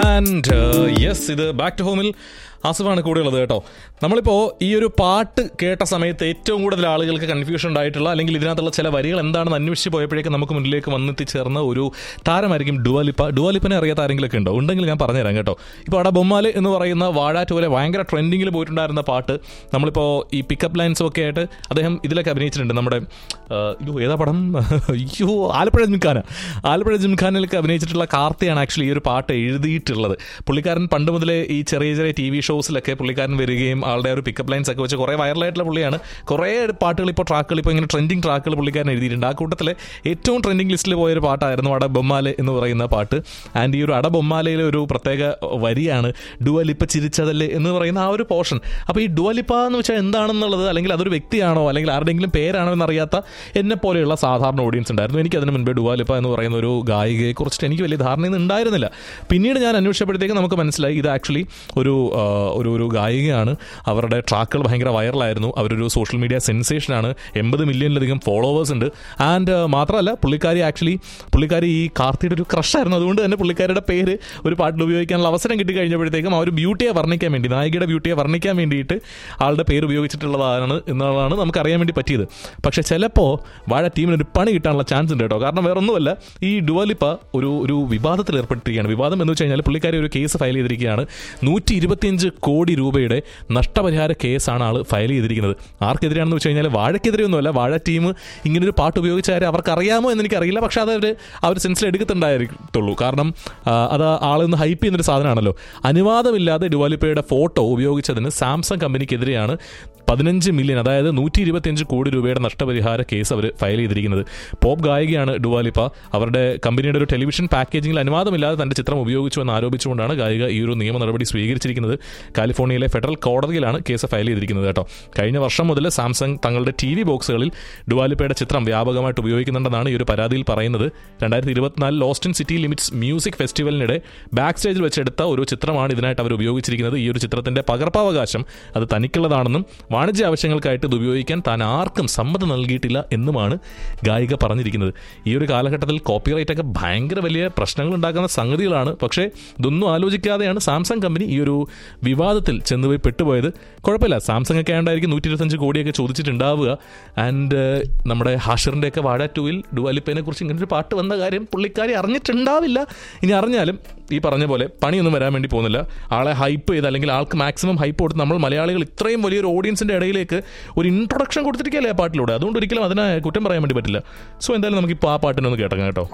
and yes ഇത് back to ഹോമിൽ ആസിഫാണ് കൂടെയുള്ളത് കേട്ടോ നമ്മളിപ്പോൾ ഈ ഒരു പാട്ട് കേട്ട സമയത്ത് ഏറ്റവും കൂടുതൽ ആളുകൾക്ക് കൺഫ്യൂഷൻ ഉണ്ടായിട്ടുള്ള അല്ലെങ്കിൽ ഇതിനകത്തുള്ള ചില വരികൾ എന്താണെന്ന് അന്വേഷിച്ച് പോയപ്പോഴേക്കും നമുക്ക് മുന്നിലേക്ക് വന്നെത്തിച്ചേർന്ന ഒരു താരമായിരിക്കും ഡുവാലിപ്പ ഡുവാലിപ്പിനെ അറിയാത്ത ആരെങ്കിലുമൊക്കെ ഉണ്ടോ ഉണ്ടെങ്കിൽ ഞാൻ പറഞ്ഞുതരാം കേട്ടോ ഇപ്പോൾ അവിടെ ബൊമ്മാല് എന്ന് പറയുന്ന വാഴാറ്റൂലെ ഭയങ്കര ട്രെൻഡിങ്ങിൽ പോയിട്ടുണ്ടായിരുന്ന പാട്ട് നമ്മളിപ്പോൾ ഈ പിക്കപ്പ് ലൈൻസും ഒക്കെ ആയിട്ട് അദ്ദേഹം ഇതിലൊക്കെ അഭിനയിച്ചിട്ടുണ്ട് നമ്മുടെ ആ, അയ്യോ ഏതാ പടം അയ്യോ ആലപ്പുഴ ജിംഖാന ആലപ്പുഴ ജിംഖാനിലൊക്കെ അഭിനയിച്ചിട്ടുള്ള കാർത്തിയാണ് ആക്ച്വലി ഈ ഒരു പാട്ട് എഴുതിയിട്ടുള്ളത് പുള്ളിക്കാരൻ പണ്ട് മുതലേ ഈ ചെറിയ ചെറിയ ടി വി ഷോസിലൊക്കെ പുള്ളിക്കാരൻ വരികയും ആളുടെ ഒരു പിക്കപ്പ് ലൈൻസ് ഒക്കെ വെച്ച് കുറേ വൈറലായിട്ടുള്ള പുള്ളിയാണ് കുറേ പാട്ടുകൾ ഇപ്പോൾ ട്രാക്കുകൾ ഇപ്പോൾ ഇങ്ങനെ ട്രെൻഡിങ് ട്രാക്കുകൾ പുള്ളിക്കാരൻ എഴുതിയിട്ടുണ്ട് ആ കൂട്ടത്തിലെ ഏറ്റവും ട്രെൻഡിങ് ലിസ്റ്റിൽ പോയൊരു പാട്ടായിരുന്നു അട ബൊമ്മാലെ എന്ന് പറയുന്ന പാട്ട് ആൻഡ് ഈ ഒരു അട ബൊമ്മാലയിലെ ഒരു പ്രത്യേക വരിയാണ് ഡുവലിപ്പ ചിരിച്ചതല്ലേ എന്ന് പറയുന്ന ആ ഒരു പോർഷൻ അപ്പോൾ ഈ ഡുവലിപ്പ എന്ന് വെച്ചാൽ എന്താണെന്നുള്ളത് അല്ലെങ്കിൽ അതൊരു വ്യക്തിയാണോ അല്ലെങ്കിൽ ആരുടെയെങ്കിലും പേരാണോ എന്നറിയാത്ത എന്നെ പോലെയുള്ള സാധാരണ ഓഡിയൻസ് ഉണ്ടായിരുന്നു എനിക്ക് അതിന് മുൻപേ ഡുവാലിപ്പ എന്ന് പറയുന്ന ഒരു ഗായികയെ കുറിച്ചിട്ട് എനിക്ക് വലിയ ധാരണയൊന്നും ഉണ്ടായിരുന്നില്ല പിന്നീട് ഞാൻ അന്വേഷിച്ചപ്പോഴത്തേക്ക് നമുക്ക് മനസ്സിലായി ഇത് ആക്ച്വലി ഒരു ആ, ഒരു ഒരു ഗായികയാണ് അവരുടെ ട്രാക്കുകൾ ഭയങ്കര വൈറലായിരുന്നു അവരൊരു സോഷ്യൽ മീഡിയ സെൻസേഷനാണ് എൺപത് മില്യണിലധികം ഫോളോവേഴ്സ് ഉണ്ട് ആൻഡ് മാത്രമല്ല പുള്ളിക്കാരി ആക്ച്വലി പുള്ളിക്കാരി ഈ കാർത്തിയുടെ ഒരു ക്രഷായിരുന്നു അതുകൊണ്ട് തന്നെ പുള്ളിക്കാരിയുടെ പേര് ഒരു പാട്ടിൽ ഉപയോഗിക്കാനുള്ള അവസരം കിട്ടി കഴിഞ്ഞപ്പോഴത്തേക്കും ആ ഒരു ബ്യൂട്ടിയെ വർണ്ണിക്കാൻ വേണ്ടി നായികയുടെ ബ്യൂട്ടിയെ വർണ്ണിക്കാൻ വേണ്ടിയിട്ട് ആളുടെ പേര് ഉപയോഗിച്ചിട്ടുള്ളതാണ് എന്നുള്ളതാണ് നമുക്ക് അറിയാൻ വേണ്ടി പറ്റിയത് പക്ഷെ ചിലപ്പോൾ വാഴ ടീമിന് ഒരു പണി കിട്ടാനുള്ള ചാൻസ് ഉണ്ട് കേട്ടോ കാരണം വേറെ ഒന്നുമല്ല ഈ ഡുവലിപ്പ ഒരു ഒരു വിവാദത്തിൽ ഏർപ്പെട്ടിരിക്കുകയാണ് വിവാദം എന്ന് വെച്ച് കഴിഞ്ഞാൽ പുള്ളിക്കാരി ഒരു കേസ് ഫയൽ ചെയ്തിരിക്കുകയാണ് നൂറ്റി ഇരുപത്തിയഞ്ച് കോടി രൂപയുടെ നഷ്ടപരിഹാര കേസാണ് ആൾ ഫയൽ ചെയ്തിരിക്കുന്നത് ആർക്കെതിരെയാണെന്ന് വെച്ച് കഴിഞ്ഞാൽ വാഴക്കെതിരെ ഒന്നുമല്ല വാഴ ടീം ഇങ്ങനൊരു പാട്ട് ഉപയോഗിച്ച കാര്യം അവർക്ക് അറിയാമോ എന്ന് എനിക്കറിയില്ല പക്ഷെ അത് അവർ ആ ഒരു സെൻസിൽ എടുക്കത്തുണ്ടായിരിക്കത്തുള്ളൂ കാരണം ആ, അത് ആളൊന്ന് ഹൈപ്പ് ചെയ്യുന്നൊരു സാധനമാണല്ലോ അനുവാദമില്ലാതെ ഡുവാലിപ്പയുടെ ഫോട്ടോ ഉപയോഗിച്ചതിന് സാംസങ് കമ്പനിക്കെതിരെയാണ് പതിനഞ്ച് മില്യൺ അതായത് നൂറ്റി ഇരുപത്തിയഞ്ച് കോടി രൂപയുടെ നഷ്ടപരിഹാര കേസ് അവർ ഫയൽ ചെയ്തിരിക്കുന്നത് പോപ്പ് ഗായികയാണ് ഡുവാലിപ്പ അവരുടെ കമ്പനിയുടെ ഒരു ടെലിവിഷൻ പാക്കേജിംഗിൽ അനുവാദമില്ലാതെ തന്റെ ചിത്രം ഉപയോഗിച്ചു എന്ന് ആരോപിച്ചുകൊണ്ടാണ് ഗായിക ഈ ഒരു നിയമ നടപടി സ്വീകരിച്ചിരിക്കുന്നത് കാലിഫോർണിയയിലെ ഫെഡറൽ കോടതിയിലാണ് കേസ് ഫയൽ ചെയ്തിരിക്കുന്നത് കേട്ടോ കഴിഞ്ഞ വർഷം മുതൽ സാംസങ് തങ്ങളുടെ ടി വി ബോക്സുകളിൽ ഡുവാലിപ്പയുടെ ചിത്രം വ്യാപകമായിട്ട് ഉപയോഗിക്കുന്നുണ്ടെന്നാണ് ഈ ഒരു പരാതിയിൽ പറയുന്നത് രണ്ടായിരത്തി ഇരുപത്തിനാലിൽ ഓസ്റ്റിൻ സിറ്റി ലിമിറ്റ്സ് മ്യൂസിക് ഫെസ്റ്റിവലിനിടെ ബാക്ക് സ്റ്റേജിൽ വെച്ചെടുത്ത ഒരു ചിത്രമാണ് ഇതിനായിട്ട് അവർ ഉപയോഗിച്ചിരിക്കുന്നത് ഈ ഒരു ചിത്രത്തിന്റെ പകർപ്പവകാശം അത് തനിക്കുള്ളതാണെന്നും വാണിജ്യ ആവശ്യങ്ങൾക്കായിട്ട് ഇത് ഉപയോഗിക്കാൻ താൻ ആർക്കും സമ്മതം നൽകിയിട്ടില്ല എന്നുമാണ് ഗായിക പറഞ്ഞിരിക്കുന്നത് ഈ ഒരു കാലഘട്ടത്തിൽ കോപ്പിറൈറ്റ് ഒക്കെ ഭയങ്കര വലിയ പ്രശ്നങ്ങൾ ഉണ്ടാക്കുന്ന സംഗതികളാണ് പക്ഷേ ഇതൊന്നും ആലോചിക്കാതെയാണ് സാംസങ് കമ്പനി ഈ ഒരു വിവാദത്തിൽ ചെന്നുപോയി പെട്ടുപോയത് കുഴപ്പമില്ല സാംസങ് ഒക്കെ ആണ്ടായിരിക്കും നൂറ്റി ഇരുപത്തഞ്ച് കോടിയൊക്കെ ചോദിച്ചിട്ടുണ്ടാവുക ആൻഡ് നമ്മുടെ ഹാഷിറിൻ്റെ ഒക്കെ വാഴ ടൂവിൽ ഡുവാലിപ്പേനെ കുറിച്ച് ഇങ്ങനെ ഒരു പാട്ട് വന്ന കാര്യം പുള്ളിക്കാരി അറിഞ്ഞിട്ടുണ്ടാവില്ല ഇനി അറിഞ്ഞാലും ഈ പറഞ്ഞ പോലെ പണിയൊന്നും വരാൻ വേണ്ടി പോകുന്നില്ല ആളെ ഹൈപ്പ് ചെയ്ത് അല്ലെങ്കിൽ ആൾക്ക് മാക്സിമം ഹൈപ്പ് കൊടുത്ത് നമ്മൾ മലയാളികൾ ഇത്രയും വലിയൊരു ഓഡിയൻസിന്റെ ഇടയിലേക്ക് ഒരു ഇൻട്രൊഡക്ഷൻ കൊടുത്തിരിക്കുകയല്ലേ ആ പാട്ടിലൂടെ അതുകൊണ്ട് ഒരിക്കലും അതിനെ കുറ്റം പറയാൻ വേണ്ടി പറ്റില്ല സോ എന്തായാലും നമുക്ക് ഇപ്പോൾ ആ പാട്ടിനൊന്ന് കേട്ടേക്കാം കേട്ടോ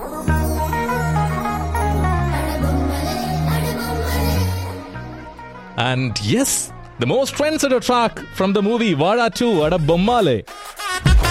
and yes the most trends track from the movie Vaazha two അട ബൊമ്മാലെ